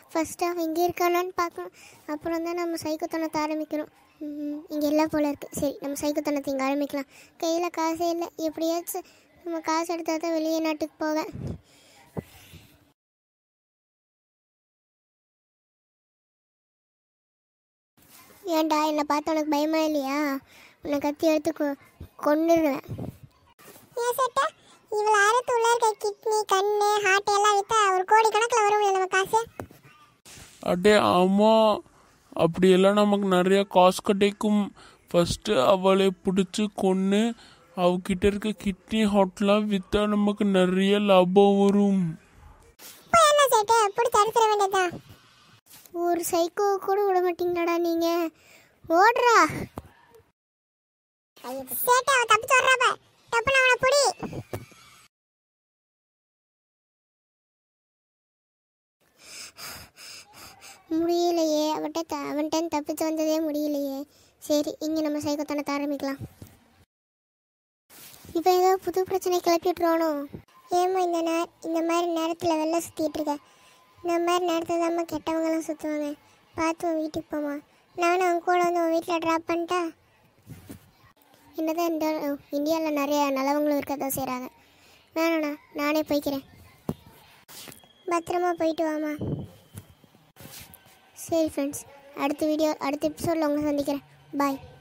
first அவன் இங்கே இருக்கானான்னு பார்க்கணும் அப்புறம் தான் நம்ம சைக்கோத்தனத்தை ஆரம்பிக்கணும் இங்கே எல்லாம் போல இருக்குது சரி நம்ம சைக்கோத்தனத்தை இங்கே ஆரம்பிக்கலாம் கையில் காசே இல்லை எப்படியாச்சும் நம்ம காசு எடுத்தால் தான் வெளியே நாட்டுக்கு போவேன் ஏன்டா என்னை பார்த்து உனக்கு பயமா இல்லையா உன்னை கத்தி எடுத்து கொ கொண்டுடுவேன் ஏன் சேட்டா இவ்வளோ அறுத்து உள்ள இருக்க கிட்னி கண்ணு ஹார்ட் எல்லாம் விற்றா ஒரு கோடி கணக்கில் வரும்ல நம்ம காசு அடே ஆமாம் அப்படியெல்லாம் நமக்கு நிறைய காசு கிடைக்கும் ஃபஸ்ட்டு அவளை பிடிச்சி கொன்று அவகிட்ட இருக்க கிட்னி ஹாட்லாம் விற்றா நமக்கு நிறைய லாபம் வரும் இப்போ என்ன சேட்டு பிடிச்சி அறுத்துற வேண்டியதுதான் ஒரு சைக்கோ கூட விட மாட்டீங்களாடா நீங்கள் ஓடுறா ஐயோ சேட்டு அவன் தப்பிச்சு வர்றாப்ப தப்புன அவனை பிடி முடியலையே அவன்கிட்ட த அவன்கிட்ட தப்பிச்சு வந்ததே முடியலையே சரி இங்கே நம்ம சைக்கோத்தனத்தை ஆரம்பிக்கலாம் இப்போ ஏதோ புது பிரச்சனை கிளப்பி விட்ருவானோ ஏமா இந்த நேர இந்த மாதிரி நேரத்தில் வெளில சுற்றிட்டு இருக்க இந்த மாதிரி நேரத்தில் தாம்மா கெட்டவங்களாம் சுற்றுவாங்க பார்த்து உன் வீட்டுக்கு போமா நானும் அவன் கூட வந்து உன் வீட்டில் ட்ராப் பண்ணிட்டா என்னதான் இந்த இந்தியாவில் நிறைய நல்லவங்களும் இருக்க தான் செய்கிறாங்க வேணாண்ணா நானே போய்க்கிறேன் பத்திரமா போயிட்டு வாமா சரி ஃப்ரெண்ட்ஸ் அடுத்த வீடியோ அடுத்த எபிசோடில் உங்களை சந்திக்கிறேன் பாய்